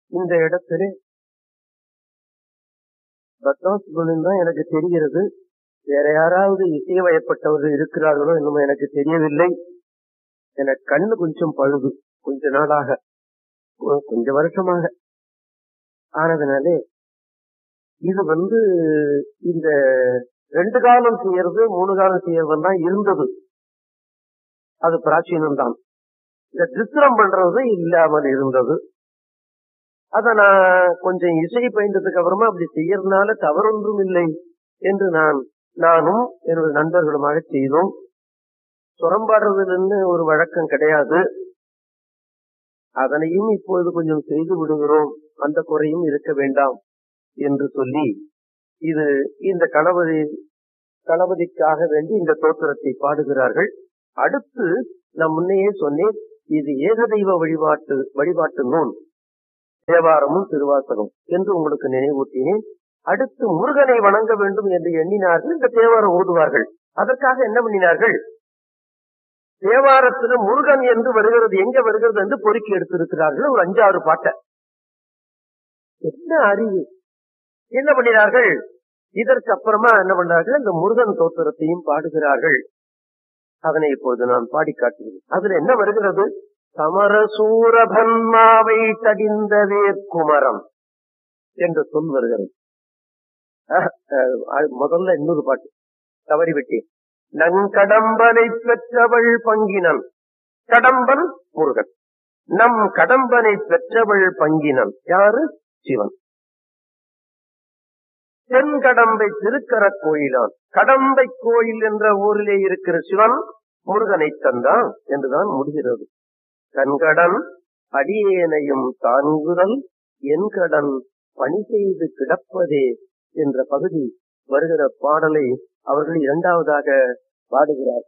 இந்த இடத்துல பத்மாசுபன் தான் எனக்கு தெரிகிறது வேற யாராவது இசைவயப்பட்டவர்கள் இருக்கிறார்களோ என்னமோ எனக்கு தெரியவில்லை எனக்கு கண்ணு கொஞ்சம் பழுது கொஞ்ச நாளாக கொ- கொஞ்ச வருஷமாக ஆனதுனாலே இது வந்து இந்த ரெண்டு காலம் செய்யறது மூணு காலம் செய்யறதுலாம் இருந்தது அது பிராச்சீனம் தான் இந்த சித்திரம் பண்றது இல்லாமல் இருந்தது அத நான் கொஞ்சம் இசை பயின்றதுக்கு அப்புறமா அப்படி செய்யறதுனால தவறொன்றும் இல்லை என்று நான் நானும் என்னுடைய நண்பர்களுமாக செய்தோம் சுரம்பாடுறதுன்னு ஒரு வழக்கம் கிடையாது அதனையும் இப்பொழுது கொஞ்சம் செய்து விடுகிறோம் அந்த குறையும் இருக்க வேண்டாம் என்று சொல்லி இது இந்த கணபதி கணபதிக்காக வேண்டி இந்த தோத்திரத்தை பாடுகிறார்கள் அடுத்து நான் முன்னையே சொன்னேன் இது ஏகதெய்வ வழிபாட்டு வழிபாட்டு நூல் தேவாரமும் திருவாசகம் என்று உங்களுக்கு நினைவூட்டினேன் அடுத்து முருகனை வணங்க வேண்டும் என்று எண்ணினார்கள் இந்த தேவாரம் ஓதுவார்கள் அதற்காக என்ன பண்ணினார்கள் தேவாரத்தில் முருகன் என்று வருகிறது எங்க வருகிறது என்று பொறுக்கி எடுத்திருக்கிறார்கள் ஒரு அஞ்சாறு பாட்டை என்ன அறிவு என்ன பண்ணினார்கள் இதற்கு அப்புறமா என்ன பண்ணார்கள் இந்த முருகன் தோத்திரத்தையும் பாடுகிறார்கள் அதனை இப்பொழுது நான் பாடி காட்டுகிறேன் அதுல என்ன வருகிறது சமரசூரபன்மாவை தடிந்த வேர்க்குமரம் என்று சொல் வருகிறது அஹ், அஹ், முதல்ல இன்னொரு பாட்டு தவறிவிட்டேன் நங்கடம்பனை பெற்றவள் பங்கினன் கடம்பன் முருகன் நம் கடம்பனை பெற்றவள் பங்கினன் யாரு சிவன் தென்கடம்பை திருக்கர கோயிலான் கடம்பை கோயில் என்ற ஊரிலே இருக்கிற சிவன் முருகனை தந்தான் என்றுதான் முடிகிறது கண்கடன் அடியேனையும் தாங்குதல் என் கடன் பணி செய்து கிடப்பதே என்ற பகுதி வருகிற பாடலை அவர்கள் இரண்டாவதாக பாடுகிறார்